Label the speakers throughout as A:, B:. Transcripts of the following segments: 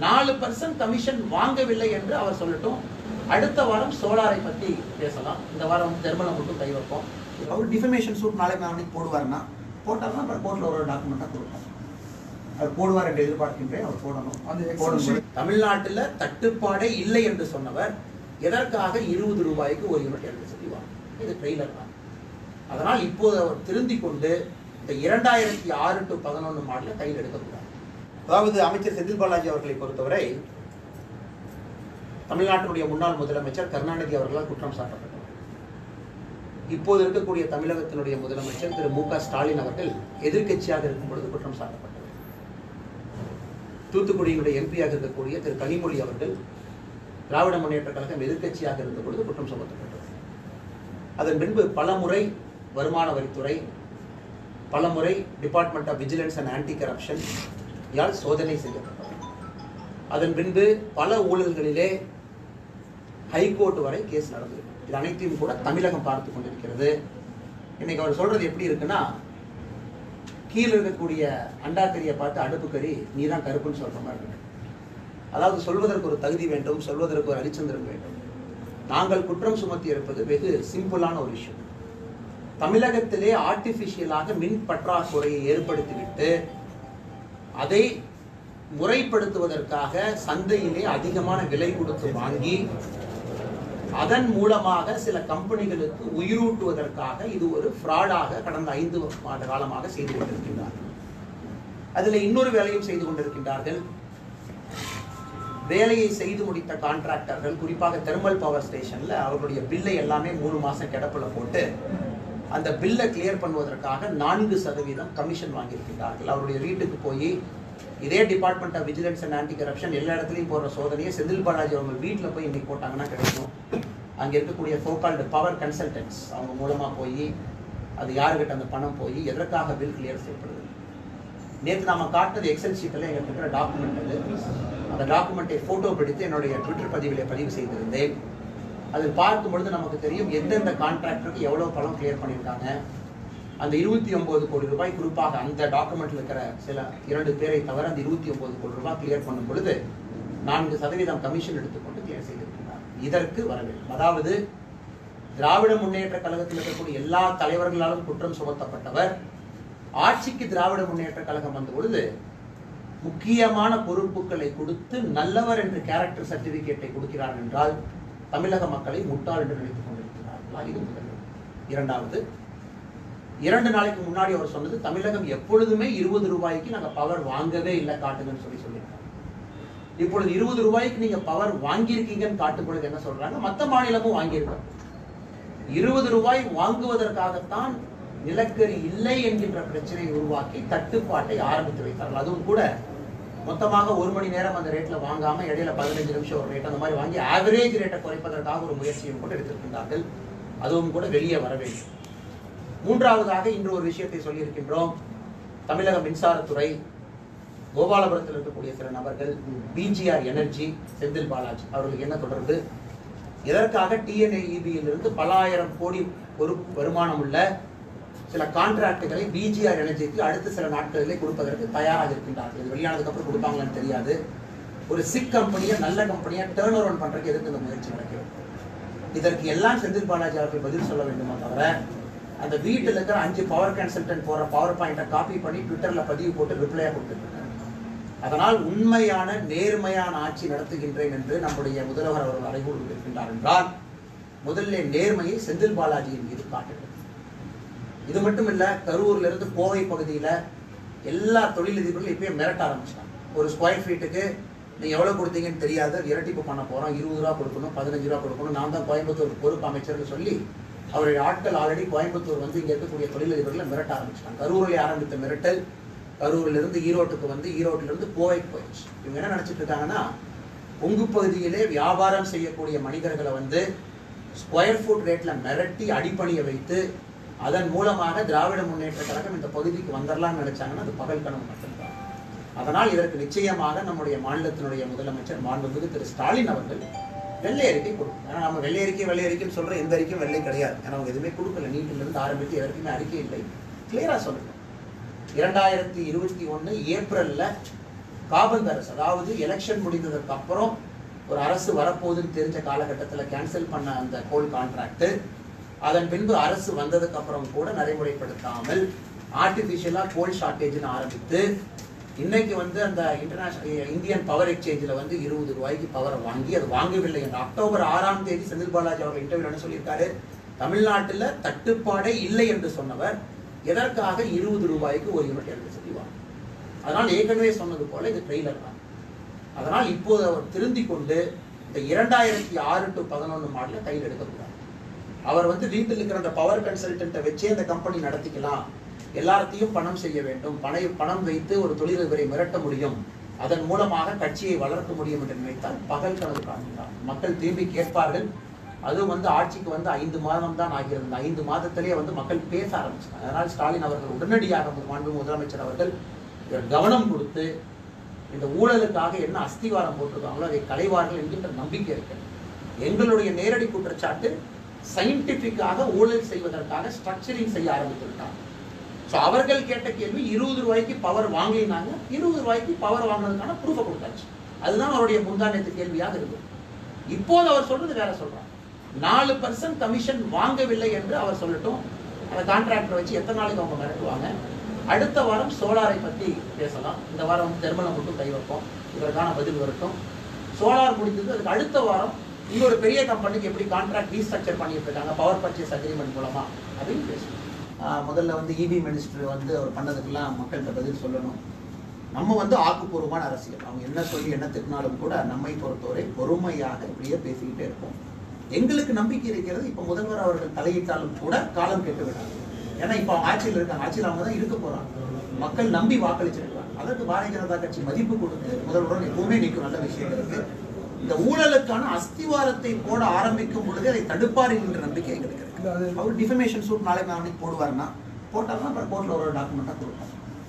A: நாலு percent commission வாங்கவில்லை என்று அவர் சொல்லட்டும் அடுத்த வாரம் சோலாரை பத்தி பேசலாம் இந்த வாரம் தெர்மலை மட்டும் கை வைப்போம்
B: அவர் டிஃபமேஷன் சூட் நாளை நாளைக்கு போடுவாருன்னா போட்டாருன்னா அப்புறம் கோர்ட்டில் ஒரு டாக்குமெண்ட்டாக கொடுப்போம் அவர் போடுவார் என்று எதிர்பார்க்கின்றேன் அவர் போடணும்
C: அந்த
B: போடும்போது
C: extension
A: தமிழ்நாட்டுல தட்டுப்பாடே இல்லை என்று சொன்னவர் எதற்காக இருபது ரூபாய்க்கு ஒரு யூனிட் எலக்ட்ரிசிட்டி வாங்கும் இது ட்ரெய்லர் தான் அதனால் இப்போது அவர் திருந்திக் கொண்டு இந்த இரண்டாயிரத்தி ஆறு டு பதினொன்று மாடல கையில் எடுக்கக்கூடாது அதாவது அமைச்சர் செந்தில் பாலாஜி அவர்களை பொறுத்தவரை தமிழ்நாட்டினுடைய முன்னாள் முதலமைச்சர் கருணாநிதி அவர்களால் குற்றம் சாட்டப்பட்டவர் இப்போது இருக்கக்கூடிய தமிழகத்தினுடைய முதலமைச்சர் திரு மு க ஸ்டாலின் அவர்கள் எதிர்க்கட்சியாக இருக்கும் பொழுது குற்றம் சாட்டப்பட்டவர் தூத்துக்குடியினுடைய எம்பியாக இருக்கக்கூடிய திரு கனிமொழி அவர்கள் திராவிட முன்னேற்ற கழகம் எதிர்க்கட்சியாக இருந்த பொழுது குற்றம் சுமத்தப்பட்டவர் அதன் பின்பு பல முறை வருமான வரித்துறை பல முறை department of vigilance and anti corruption யால் சோதனை செய்யப்பட்டது அதன் பின்பு பல ஊழல்களிலே ஹைகோர்ட் வரை கேஸ் நடந்தது இது அனைத்தையும் கூட தமிழகம் பார்த்து கொண்டிருக்கிறது இன்னைக்கு அவர் சொல்றது எப்படி இருக்குன்னா கீழே இருக்கக்கூடிய அண்டாக்கரியை பார்த்து அடுப்பு கறி நீ தான் கருப்புன்னு சொல்ற மாதிரி இருக்கு அதாவது சொல்வதற்கு ஒரு தகுதி வேண்டும் சொல்வதற்கு ஒரு அரிச்சந்திரன் வேண்டும் நாங்கள் குற்றம் சுமத்தி இருப்பது வெகு சிம்பிளான ஒரு விஷயம் தமிழகத்திலே ஆர்டிபிஷியலாக மின் பற்றாக்குறையை ஏற்படுத்திவிட்டு அதை முறைப்படுத்துவதற்காக சந்தையிலே அதிகமான விலை கொடுத்து வாங்கி அதன் மூலமாக சில கம்பெனிகளுக்கு உயிரூட்டுவதற்காக இது ஒரு ஃப்ராடாக கடந்த ஐந்து மாத காலமாக செய்து கொண்டிருக்கின்றார்கள் அதில் இன்னொரு வேலையும் செய்து கொண்டிருக்கின்றார்கள் வேலையை செய்து முடித்த கான்ட்ராக்டர்கள் குறிப்பாக தெர்மல் பவர் ஸ்டேஷன்ல அவர்களுடைய பில்லை எல்லாமே மூணு மாசம் கிடப்புல போட்டு அந்த பில்லை கிளியர் பண்ணுவதற்காக நான்கு சதவீதம் கமிஷன் வாங்கியிருக்கின்றார்கள் அவருடைய வீட்டுக்கு போய் இதே department of vigilance and anti corruption எல்லா இடத்துலையும் போடுற சோதனையை செந்தில் பாலாஜி அவங்க வீட்டில் போய் இன்னைக்கு போட்டாங்கன்னா கிடைக்கும் அங்கே இருக்கக்கூடிய ஃபோகால்டு பவர் கன்சல்டன்ட்ஸ் அவங்க மூலமாக போய் அது யாருக்கிட்ட அந்த பணம் போய் எதற்காக பில் கிளியர் செய்யப்படுது நேற்று நாம காட்டினது எக்ஸல் ஷீட்டில் எங்களுக்கு இருக்கிற டாக்குமெண்ட் அது அந்த டாக்குமெண்ட்டை ஃபோட்டோ பிடித்து என்னுடைய ட்விட்டர் பதிவிலே பதிவு செய்திருந்தேன் அதில் பார்க்கும் பொழுது நமக்கு தெரியும் எந்தெந்த கான்ட்ராக்டருக்கு எவ்வளோ பணம் கிளியர் பண்ணியிருக்காங்க அந்த இருபத்தி ஒன்பது கோடி ரூபாய் குறிப்பாக அந்த டாக்குமெண்ட்ல இருக்கிற சில இரண்டு பேரை தவிர அந்த இருபத்தி ஒன்பது கோடி ரூபாய் கிளியர் பண்ணும் பொழுது நான்கு சதவீதம் கமிஷன் எடுத்துக்கொண்டு கிளியர் செய்திருக்கிறார் இதற்கு வரவேண்டும் அதாவது திராவிட முன்னேற்ற கழகத்தில் இருக்கக்கூடிய எல்லா தலைவர்களாலும் குற்றம் சுமத்தப்பட்டவர் ஆட்சிக்கு திராவிட முன்னேற்ற கழகம் வந்த பொழுது முக்கியமான பொறுப்புகளை கொடுத்து நல்லவர் என்று கேரக்டர் சர்டிபிகேட்டை கொடுக்கிறார் என்றால் தமிழக மக்களை முட்டாள் என்று நினைத்துக் கொண்டிருக்கிறார்களா இது முதல் இரண்டாவது இரண்டு நாளைக்கு முன்னாடி அவர் சொன்னது தமிழகம் எப்பொழுதுமே இருபது ரூபாய்க்கு நாங்க பவர் வாங்கவே இல்லை காட்டுங்கன்னு சொல்லி சொல்லியிருக்காங்க இப்பொழுது இருபது ரூபாய்க்கு நீங்க பவர் வாங்கியிருக்கீங்கன்னு காட்டும் பொழுது என்ன சொல்றாங்க மத்த மாநிலமும் வாங்கியிருக்காங்க இருபது ரூபாய் வாங்குவதற்காகத்தான் நிலக்கரி இல்லை என்கின்ற பிரச்சனையை உருவாக்கி தட்டுப்பாட்டை ஆரம்பித்து வைத்தார்கள் அதுவும் கூட மொத்தமாக ஒரு மணி நேரம் அந்த ரேட்ல வாங்காம இடையில பதினஞ்சு நிமிஷம் ஒரு ரேட் அந்த மாதிரி வாங்கி ஆவரேஜ் ரேட்டை குறைப்பதற்காக ஒரு முயற்சியும் கூட எடுத்திருக்கின்றார்கள் அதுவும் கூட வெளியே வர வேண்டும் மூன்றாவதாக இன்று ஒரு விஷயத்தை சொல்லியிருக்கின்றோம் தமிழக மின்சாரத்துறை கோபாலபுரத்தில் இருக்கக்கூடிய சில நபர்கள் பிஜிஆர் எனர்ஜி செந்தில் பாலாஜி அவர்களுக்கு என்ன தொடர்பு எதற்காக டிஎன்ஏஇபியில் இருந்து பல ஆயிரம் கோடி ஒரு வருமானம் உள்ள சில கான்ட்ராக்டுகளை பிஜிஆர் எனர்ஜிக்கு அடுத்த சில நாட்களிலே கொடுப்பதற்கு தயாராக இருக்கின்றார்கள் இது வெளியானதுக்கு அப்புறம் கொடுப்பாங்களான்னு தெரியாது ஒரு சிக் கம்பெனியை நல்ல கம்பெனியை டேர்ன் ஓவர் பண்றதுக்கு எதுக்கு இந்த முயற்சி நடக்கிறது இதற்கு எல்லாம் செந்தில் பாலாஜி அவர்கள் பதில் சொல்ல வேண்டுமா தவிர அந்த வீட்டில் இருக்கிற அஞ்சு பவர் கன்சல்டன்ட் போற பவர் பாயிண்ட்டை காப்பி பண்ணி ட்விட்டர்ல பதிவு போட்டு ரிப்ளையா கொடுத்துருக்காங்க அதனால் உண்மையான நேர்மையான ஆட்சி நடத்துகின்றேன் என்று நம்முடைய முதல்வர் அவர்கள் அறைகூறு இருக்கின்றார் என்றால் முதல்ல நேர்மையை செந்தில் பாலாஜியின் மீது காட்டுகிறது இது மட்டும் இல்ல கரூர்ல இருந்து கோவை பகுதியில எல்லா தொழிலதிபர்களும் இப்பயே மிரட்ட ஆரம்பிச்சிட்டாங்க ஒரு ஸ்கொயர் ஃபீட்டுக்கு நீ எவ்வளவு கொடுத்தீங்கன்னு தெரியாது இரட்டிப்பு பண்ண போறோம் இருபது ரூபா கொடுக்கணும் பதினஞ்சு ரூபா கொடுக்கணும் நான் தான் கோயம்புத்தூர் பொறுப்பு அமைச்சர்னு சொல்லி அவருடைய ஆட்கள் ஆல்ரெடி கோயம்புத்தூர் வந்து இங்க இருக்கக்கூடிய தொழிலதிபர்களை மிரட்ட ஆரம்பிச்சிட்டாங்க கரூரில் ஆரம்பித்த மிரட்டல் கரூர்ல இருந்து ஈரோட்டுக்கு வந்து ஈரோட்டில இருந்து கோவைக்கு போயிடுச்சு இவங்க என்ன நினைச்சிட்டு இருக்காங்கன்னா உங்கு பகுதியிலே வியாபாரம் செய்யக்கூடிய மனிதர்களை வந்து ஸ்கொயர் ஃபுட் ரேட்ல மிரட்டி அடிப்பணிய வைத்து அதன் மூலமாக திராவிட முன்னேற்ற கழகம் இந்த பகுதிக்கு வந்துடலாம்னு நினைச்சாங்கன்னா அது பகல் கனவு மட்டும்தான் அதனால் இதற்கு நிச்சயமாக நம்முடைய மாநிலத்தினுடைய முதலமைச்சர் மாண்புமிகு திரு ஸ்டாலின் அவர்கள் வெள்ளை அறிக்கை கொடுக்கும் ஏன்னா நம்ம வெள்ளை அறிக்கை வெள்ளை அறிக்கைன்னு சொல்ற எந்த அறிக்கையும் வெள்ளை கிடையாது ஏன்னா அவங்க எதுவுமே கொடுக்கல நீட்டில இருந்து ஆரம்பித்து எதற்குமே அறிக்கை இல்லை கிளியரா சொல்லணும் இரண்டாயிரத்தி இருபத்தி ஒண்ணு ஏப்ரல்ல காபந்து அரசு அதாவது எலெக்ஷன் முடிந்ததற்கு அப்புறம் ஒரு அரசு வரப்போகுதுன்னு தெரிஞ்ச காலகட்டத்தில் கேன்சல் பண்ண அந்த கோல் கான்ட்ராக்ட் அதன் பின்பு அரசு வந்ததுக்கு அப்புறம் கூட நடைமுறைப்படுத்தாமல் ஆர்டிஃபிஷியலா கோல் ஷார்ட்டேஜ்னு ஆரம்பித்து இன்னைக்கு வந்து அந்த இன்டர்நேஷனல் இந்தியன் பவர் எக்ஸ்சேஞ்சில் வந்து இருபது ரூபாய்க்கு பவரை வாங்கி அது வாங்கவில்லை என்று அக்டோபர் ஆறாம் தேதி செந்தில் பாலாஜி அவர்கள் இன்டர்வியூ என்ன சொல்லியிருக்காரு தமிழ்நாட்டில் தட்டுப்பாடே இல்லை என்று சொன்னவர் எதற்காக இருபது ரூபாய்க்கு ஒரு யூனிட் எலக்ட்ரிசிட்டி வாங்க அதனால் ஏற்கனவே சொன்னது போல இது ட்ரெய்லர் தான் அதனால் இப்போது அவர் திருந்தி கொண்டு இந்த இரண்டாயிரத்தி ஆறு டு பதினொன்று மாடல கையில் எடுக்கக்கூடாது அவர் வந்து வீட்டில் இருக்கிற அந்த பவர் கன்சல்டன்ட்டை வச்சே அந்த கம்பெனி நடத்திக்கலாம் எல்லாத்தையும் பணம் செய்ய வேண்டும் பணை பணம் வைத்து ஒரு தொழிலதிபரை மிரட்ட முடியும் அதன் மூலமாக கட்சியை வளர்க்க முடியும் என்று நினைத்தால் பகல் கனவு காண்கிறார் மக்கள் திரும்பி கேட்பார்கள் அது வந்து ஆட்சிக்கு வந்து ஐந்து மாதம் தான் ஆகிறது இந்த ஐந்து மாதத்திலேயே வந்து மக்கள் பேச ஆரம்பிச்சாங்க அதனால் ஸ்டாலின் அவர்கள் உடனடியாக மாண்பு முதலமைச்சர் அவர்கள் இவர் கவனம் கொடுத்து இந்த ஊழலுக்காக என்ன அஸ்திவாரம் போட்டிருக்காங்களோ அதை களைவார்கள் என்கின்ற நம்பிக்கை இருக்கு எங்களுடைய நேரடி குற்றச்சாட்டு சயின்டிபிக்காக ஊழல் செய்வதற்காக ஸ்ட்ரக்சரிங் செய்ய ஆரம்பித்து விட்டாங்க ஸோ அவர்கள் கேட்ட கேள்வி இருபது ரூபாய்க்கு பவர் வாங்கினாங்க இருபது ரூபாய்க்கு பவர் வாங்கினதுக்கான ப்ரூஃபை கொடுத்தாச்சு அதுதான் அவருடைய முந்தானத்து கேள்வியாக இருக்கும் இப்போது அவர் சொல்றது வேற சொல்றார் நாலு பர்சன்ட் கமிஷன் வாங்கவில்லை என்று அவர் சொல்லட்டும் அந்த கான்ட்ராக்டரை வச்சு எத்தனை நாளைக்கு அவங்க மிரட்டுவாங்க அடுத்த வாரம் சோலாரை பற்றி பேசலாம் இந்த வாரம் வந்து தெர்மலை மட்டும் கை வைப்போம் இதற்கான பதில் வரட்டும் சோலார் முடிந்தது அதுக்கு அடுத்த வாரம் இன்னொரு பெரிய கம்பெனிக்கு எப்படி கான்ட்ராக்ட் ரீஸ்ட்ரக்சர் பண்ணிட்டு இருக்காங்க பவர் பர்ச்சேஸ் அக்ரிமெண்ட் மூலமா அப்படின்னு பேசணும் ஆஹ் முதல்ல வந்து இபி மினிஸ்டர் வந்து அவர் பண்ணதுக்கெல்லாம் மக்கள்கிட்ட பதில் சொல்லணும் நம்ம வந்து ஆக்கப்பூர்வமான அரசியல் அவங்க என்ன சொல்லி என்ன திட்டினாலும் கூட நம்மை பொறுத்தவரை பொறுமையாக இப்படியே பேசிக்கிட்டே இருப்போம் எங்களுக்கு நம்பிக்கை இருக்கிறது இப்போ முதல்வர் அவர்கள் தலையிட்டாலும் கூட காலம் கெட்டு விடாது ஏன்னா இப்போ அவங்க ஆட்சியில் இருக்காங்க ஆட்சியில் அவங்க தான் இருக்க போறாங்க மக்கள் நம்பி வாக்களிச்சிருக்காங்க அதற்கு பாரதிய ஜனதா கட்சி மதிப்பு கொடுத்து முதல்வருடன் எப்பவுமே நிற்கும் நல்ல விஷயம் இருக்கு இந்த ஊழலுக்கான அஸ்திவாரத்தை போட ஆரம்பிக்கும் பொழுது அதை தடுப்பார் என்கின்ற நம்பிக்கை எங்களுக்கு இருக்கு அவர் டிஃபமேஷன் சூட் நாளைக்கு நாளைக்கு போடுவார்னா போட்டாருன்னா அப்புறம் கோர்ட்ல ஒரு டாக்குமெண்ட்டாக கொடுப்போம்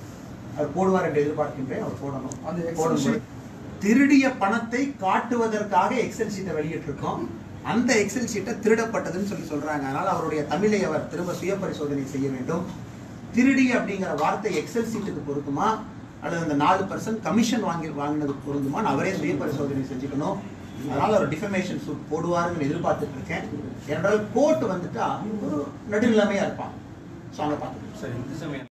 A: அவர் போடுவார் என்று எதிர்பார்க்கின்றேன் அவர் போடணும்
C: அந்த Excel
B: போடும்போது திருடிய பணத்தை காட்டுவதற்காக எக்ஸல் ஷீட்டை வெளியிட்டிருக்கோம் அந்த எக்ஸல் ஷீட்டை திருடப்பட்டதுன்னு சொல்லி சொல்றாங்க அதனால அவருடைய தமிழை அவர் திரும்ப சுய பரிசோதனை செய்ய வேண்டும் திருடி அப்படிங்கிற வார்த்தை எக்ஸல் ஷீட்டுக்கு பொருந்துமா அல்லது அந்த நாலு பர்சன்ட் கமிஷன் வாங்கி வாங்கினதுக்கு பொருந்துமான்னு அவரே சுய பரிசோதனை செஞ்சுக்கணும் அதனால அவர் டிஃபமேஷன் சூட் போடுவாருன்னு எதிர்பார்த்துட்டு இருக்கேன் ஏனென்றால் கோர்ட் வந்துட்டா ஒரு நடுநிலைமையா இருப்பான் ஸோ அங்கே பார்த்துக்கணும்
C: சரி இந்த சமயம்